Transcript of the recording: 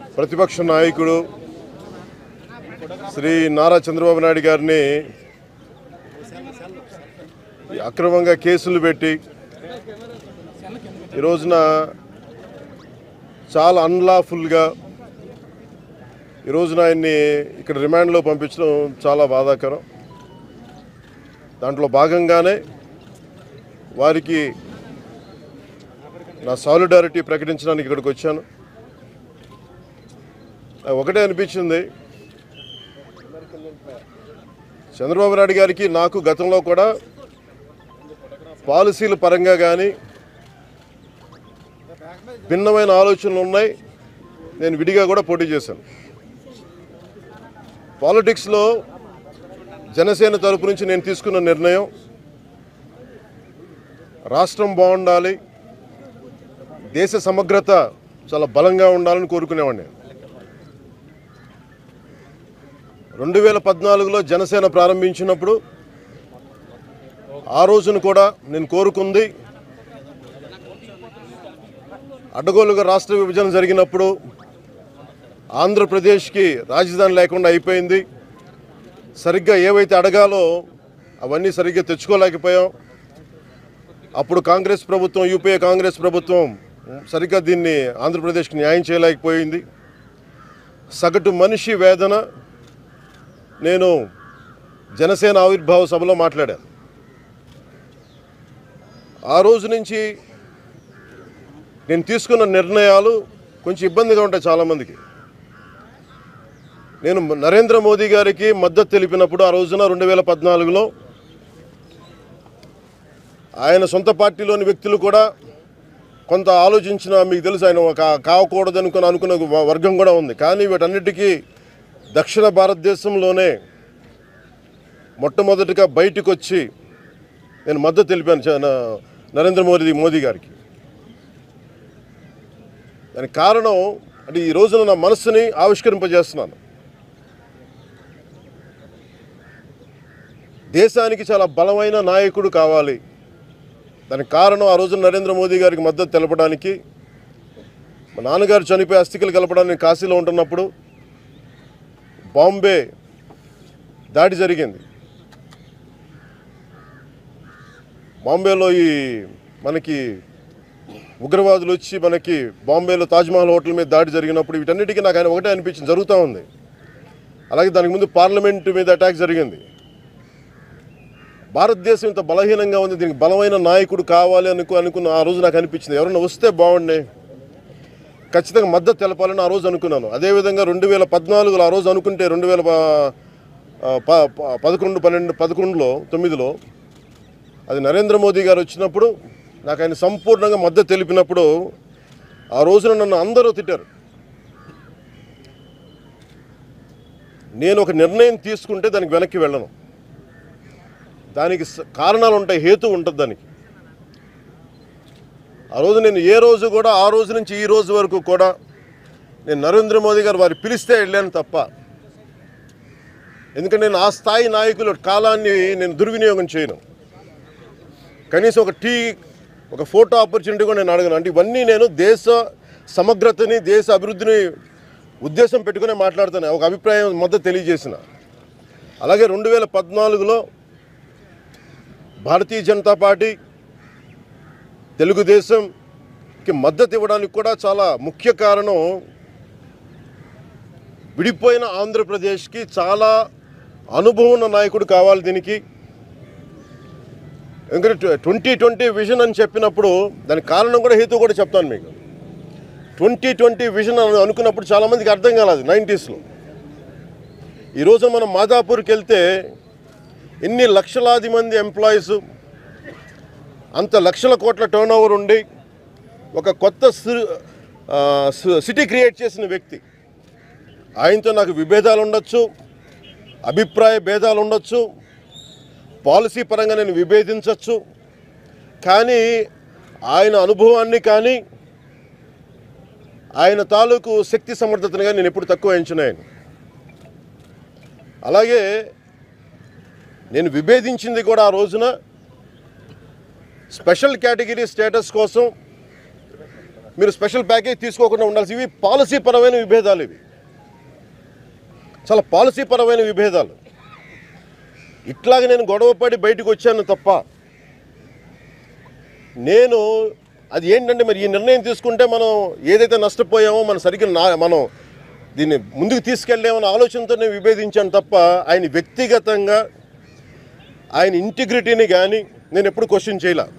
ప్రతిపక్ష నాయకుడు శ్రీ నారా చంద్రబాబు నాయుడు గారిని ఈ అక్రమంగా కేసులు పెట్టి ఈ రోజున చాలా అన్లాఫుల్గా ఈ రోజున ఆయన్ని ఇక్కడ రిమాండ్లో పంపించడం చాలా బాధాకరం దాంట్లో భాగంగానే వారికి నా సాలిడారిటీ ప్రకటించడానికి ఇక్కడికి వచ్చాను నాకు ఒకటే అనిపించింది చంద్రబాబు నాయుడు గారికి నాకు గతంలో కూడా పాలసీల పరంగా కానీ భిన్నమైన ఆలోచనలు ఉన్నాయి నేను విడిగా కూడా పోటీ చేశాను పాలిటిక్స్లో జనసేన తరపు నుంచి నేను తీసుకున్న నిర్ణయం రాష్ట్రం బాగుండాలి దేశ సమగ్రత చాలా బలంగా ఉండాలని కోరుకునేవాడిని రెండు వేల పద్నాలుగులో జనసేన ప్రారంభించినప్పుడు ఆ రోజున కూడా నేను కోరుకుంది అడ్డగోలుగా రాష్ట్ర విభజన జరిగినప్పుడు ఆంధ్రప్రదేశ్కి రాజధాని లేకుండా అయిపోయింది సరిగ్గా ఏవైతే అడగాలో అవన్నీ సరిగ్గా తెచ్చుకోలేకపోయాం అప్పుడు కాంగ్రెస్ ప్రభుత్వం యూపీఏ కాంగ్రెస్ ప్రభుత్వం సరిగ్గా దీన్ని ఆంధ్రప్రదేశ్కి న్యాయం చేయలేకపోయింది సగటు మనిషి వేదన నేను జనసేన ఆవిర్భావ సభలో మాట్లాడాను ఆ రోజు నుంచి నేను తీసుకున్న నిర్ణయాలు కొంచెం ఇబ్బందిగా ఉంటాయి చాలామందికి నేను నరేంద్ర మోదీ గారికి మద్దతు తెలిపినప్పుడు ఆ రోజున రెండు వేల పద్నాలుగులో ఆయన సొంత పార్టీలోని వ్యక్తులు కూడా కొంత ఆలోచించిన మీకు తెలుసు ఆయన ఒక కావకూడదు అనుకుని అనుకున్న వ- వర్గం కూడా ఉంది కానీ వీటన్నిటికీ దక్షిణ భారతదేశంలోనే మొట్టమొదటిగా బయటకు వచ్చి నేను మద్దతు తెలిపాను చ- న- నరేంద్ర మోదీ మోదీ గారికి దానికి కారణం అంటే ఈ రోజున నా మనస్సుని ఆవిష్కరింపజేస్తున్నాను దేశానికి చాలా బలమైన నాయకుడు కావాలి దానికి కారణం ఆ రోజు నరేంద్ర మోదీ గారికి మద్దతు తెలపడానికి మా నాన్నగారు చనిపోయి అస్థికలు కలపడానికి కాశీలో ఉంటున్నప్పుడు బాంబే దాడి జరిగింది బాంబేలో ఈ మనకి ఉగ్రవాదులు వచ్చి మనకి బాంబేలో తాజ్మహల్ హోటల్ మీద దాడి జరిగినప్పుడు వీటన్నిటికీ నాకు ఆయన ఒకటే అనిపించింది జరుగుతూ ఉంది అలాగే దానికి ముందు పార్లమెంట్ మీద అటాక్ జరిగింది భారతదేశం ఇంత బలహీనంగా ఉంది దీనికి బలమైన నాయకుడు కావాలి అనుకు అనుకున్న ఆ రోజు నాకు అనిపించింది ఎవరైనా వస్తే బాగుండే ఖచ్చితంగా మద్దతు తెలపాలని ఆ రోజు అనుకున్నాను అదేవిధంగా రెండు వేల పద్నాలుగులో ఆ రోజు అనుకుంటే రెండు వేల ప- ప- ప- పదకొండు పన్నెండు పదకొండులో తొమ్మిదిలో అది నరేంద్ర మోదీ గారు వచ్చినప్పుడు నాకు ఆయన సంపూర్ణంగా మద్దతు తెలిపినప్పుడు ఆ రోజున నన్ను అందరూ తిట్టారు నేను ఒక నిర్ణయం తీసుకుంటే దానికి వెనక్కి వెళ్ళను దానికి స- కారణాలు ఉంటాయి హేతు ఉంటుంది దానికి ఆ రోజు నేను ఏ రోజు కూడా ఆ రోజు నుంచి ఈ రోజు వరకు కూడా నేను నరేంద్ర మోదీ గారు వారు పిలిస్తే వెళ్ళాను తప్ప ఎందుకంటే నేను ఆ స్థాయి నాయకుల కాలాన్ని నేను దుర్వినియోగం చేయను కనీసం ఒక టీ ఒక ఫోటో ఆపర్చునిటీ కూడా నేను అడగను అంటే ఇవన్నీ నేను దేశ సమగ్రతని దేశ అభివృద్ధిని ఉద్దేశం పెట్టుకునే మాట్లాడుతాను ఒక అభిప్రాయం మద్దతు తెలియజేసిన అలాగే రెండు వేల పద్నాలుగులో భారతీయ జనతా పార్టీ తెలుగుదేశంకి మద్దతు ఇవ్వడానికి కూడా చాలా ముఖ్య కారణం విడిపోయిన ఆంధ్రప్రదేశ్కి చాలా అనుభవం ఉన్న నాయకుడు కావాలి దీనికి ఎందుకంటే ట్వంటీ ట్వంటీ విజన్ అని చెప్పినప్పుడు దానికి కారణం కూడా హేతు కూడా చెప్తాను మీకు ట్వంటీ ట్వంటీ విజన్ అని అనుకున్నప్పుడు చాలామందికి అర్థం కాలేదు నైంటీస్లో ఈరోజు మనం మాదాపూర్కి వెళ్తే ఎన్ని లక్షలాది మంది ఎంప్లాయీస్ అంత లక్షల కోట్ల టర్న్ ఓవర్ ఉండి ఒక కొత్త సి- ఆ, సి- సిటీ క్రియేట్ చేసిన వ్యక్తి ఆయనతో నాకు విభేదాలు ఉండొచ్చు అభిప్రాయ భేదాలు ఉండొచ్చు పాలసీ పరంగా నేను విభేదించవచ్చు కానీ ఆయన అనుభవాన్ని కానీ ఆయన తాలూకు శక్తి సమర్థతను కానీ నేను ఎప్పుడు తక్కువ ఎంచున్నాను అలాగే నేను విభేదించింది కూడా ఆ రోజున స్పెషల్ కేటగిరీ స్టేటస్ కోసం మీరు స్పెషల్ ప్యాకేజ్ తీసుకోకుండా ఉండాల్సి ఇవి పాలసీ పరమైన విభేదాలు ఇవి చాలా పాలసీ పరమైన విభేదాలు ఇట్లాగ నేను గొడవపడి బయటకు వచ్చాను తప్ప నేను అది ఏంటంటే మరి ఈ నిర్ణయం తీసుకుంటే మనం ఏదైతే నష్టపోయామో మనం సరిగ్గా నా మనం దీన్ని ముందుకు తీసుకెళ్ళామన్న ఆలోచనతో నేను విభేదించాను తప్ప ఆయన వ్యక్తిగతంగా ఆయన ఇంటిగ్రిటీని కానీ నేను ఎప్పుడు క్వశ్చన్ చేయలే